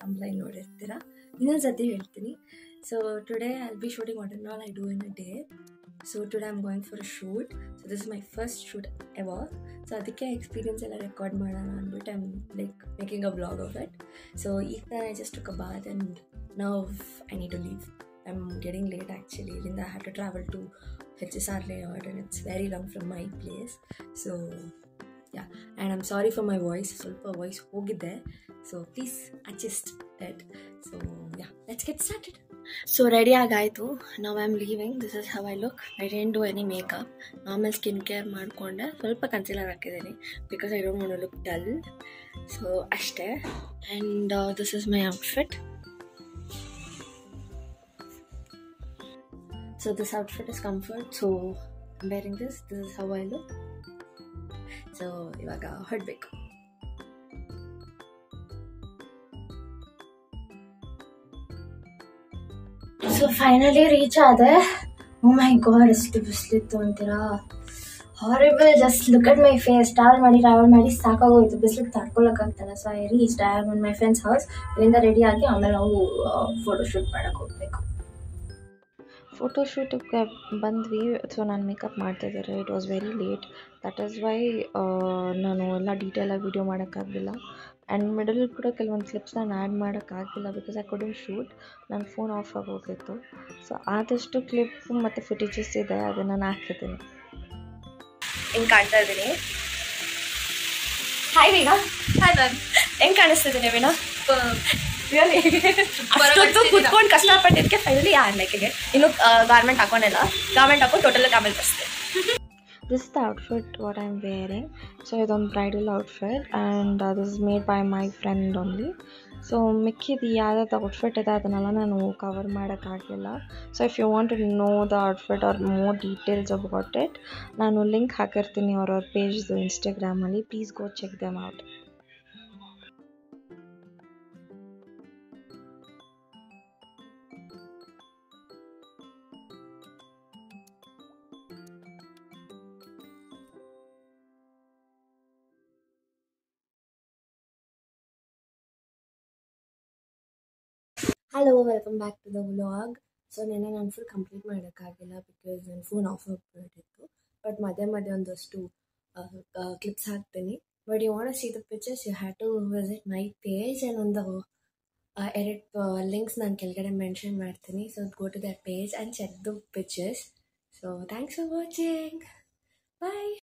ತಂಬ್ಲೈನ್ ನೋಡಿರ್ತೀರ ಇನ್ನೊಂದು ಸತಿ ಹೇಳ್ತೀನಿ so today I be shooting what all I do in a day so today I'm going for a shoot so this is my first shoot ever so ಅದಕ್ಕೆ experience ಎಲ್ಲ record ಮಾಡೋಣ ಅಂದ್ಬಿಟ್ಟು I'm like making a blog of it so ಈಗ ನಾನು I just a bath and now I need to leave I am getting late actually ಇಲ್ಲಿಂದ I have to travel to H S R layout and it's very long from my place so yeah and I'm sorry for my voice ಸ್ವಲ್ಪ voice ಹೋಗಿದ್ದೆ so please adjust that so yeah let's get started so ready ಆಗಾಯಿತು ನಾವು I am leaving this is how I look I didn't do any makeup normal skin care ಮಾಡಿಕೊಂಡೆ ಸ್ವಲ್ಪ concealer ಹಾಕಿದ್ದೀನಿ because I don't want look dull so ಅಷ್ಟೇ and this is my outfit so this outfit is comfort so bearing this this is how I look so ಇವಾಗ ಹೊರಡಬೇಕು so finally reach ಆದೆ ಓ ಮೈ god ಎಷ್ಟು ಬಿಸಿಲಿತ್ತು ಅಂತೀರಾ horrible just look at my face travel ಮಾಡಿ travel ಮಾಡಿ ಸಾಕಾಗೋಯ್ತು ಬಿಸಿಲಿಗೆ ತಡ್ಕೊಳಕ್ಕಾಗ್ತಲ್ಲ so I reach I am my friends house ಇಲ್ಲಿಂದ ರೆಡಿ ಆಗಿ ಆಮೇಲೆ ನಾವು ಫೋಟೋ ಶೂಟ್ ಮಾಡಕ್ಕೆ ಹೋಗ್ಬೇಕು ಫೋಟೋಶೂಟಿಗೆ ಬಂದ್ವಿ ಸೊ ನಾನು ಮೇಕಪ್ ಮಾಡ್ತಾಯಿದ್ದಾರೆ it was very late that is why ನಾನು ಎಲ್ಲ ಡೀಟೇಲಾಗಿ ವೀಡಿಯೋ ಮಾಡೋಕ್ಕಾಗಲಿಲ್ಲ ಆ್ಯಂಡ್ ಮಿಡಲ್ ಕೂಡ ಕೆಲವೊಂದು ಕ್ಲಿಪ್ಸ್ ನಾನು ಆ್ಯಡ್ ಮಾಡೋಕ್ಕಾಗಲಿಲ್ಲ ಬಿಕಾಸ್ ಐ ಕುಡನ್ ಶೂಟ್ ನನ್ನ ಫೋನ್ ಆಫ್ ಆಗೋಗಿತ್ತು ಸೊ ಆದಷ್ಟು ಕ್ಲಿಪ್ ಮತ್ತು ಫುಟೇಜಸ್ ಇದೆ ಅದನ್ನು ನಾನು ಹಾಕಿದ್ದೀನಿ ಹೆಂಗೆ ಕಾಣ್ತಾ ಇದ್ದೀನಿ ಹಾಯ್ ವೀಣಾ ಹಾಯ್ ಮ್ಯಾಮ್ ಹೆಂಗೆ ಕಾಣಿಸ್ತಿದ್ದೀನಿ ವೀಣಾ ರಿಯಲಿ ಅಷ್ಟೊತ್ತು ಕುತ್ಕೊಂಡು ಕಷ್ಟಪಟ್ಟಿದ್ದಕ್ಕೆ ಫೈನಲಿ ಯಾರು ಲೈಕಿಗೆ ಇನ್ನು ಗಾರ್ಮೆಂಟ್ ಹಾಕೊಂಡಿಲ್ಲ ಗಾರ್ಮೆಂಟ್ ಹಾಕೊಂಡು ಟೋಟಲ್ ಆಮೇಲೆ ಬರ್ಸ್ತೆ this is the outfit what I am wearing so ಇದೊಂದು bridal outfit and this is made by my friend only so ಮಿಕ್ಕಿದ ಯಾವ್ದಾದ್ರು ಔಟ್ಫಿಟ್ ಇದೆ ಅದನ್ನೆಲ್ಲ ನಾನು ಕವರ್ ಮಾಡೋಕ್ಕಾಗಲಿಲ್ಲ so if you want to know the outfit or more details about it ನಾನು link ಹಾಕಿರ್ತೀನಿ ಅವ್ರವ್ರ ಪೇಜ್ದು ಇನ್ಸ್ಟಾಗ್ರಾಮಲ್ಲಿ please go check them out hello welcome back to the vlog so ನೆನ್ನೆ ನಾನು ಫುಲ್ ಕಂಪ್ಲೀಟ್ ಮಾಡೋಕ್ಕಾಗಿಲ್ಲ ಬಿಕಾಸ್ ನನ್ನ ಫೋನ್ ಆಫ್ ಆಗಿಬಿಟ್ಟಿತ್ತು ಬಟ್ ಮಧ್ಯೆ ಮಧ್ಯೆ ಒಂದಷ್ಟು ಕ್ಲಿಪ್ಸ್ ಹಾಕ್ತೀನಿ but you want see the pictures you have to visit my page and ಒಂದು ಎರಡು ಲಿಂಕ್ಸ್ ನಾನು ಕೆಳಗಡೆ ಮೆನ್ಷನ್ ಮಾಡ್ತೀನಿ so go to that page and check the pictures so thanks for watching bye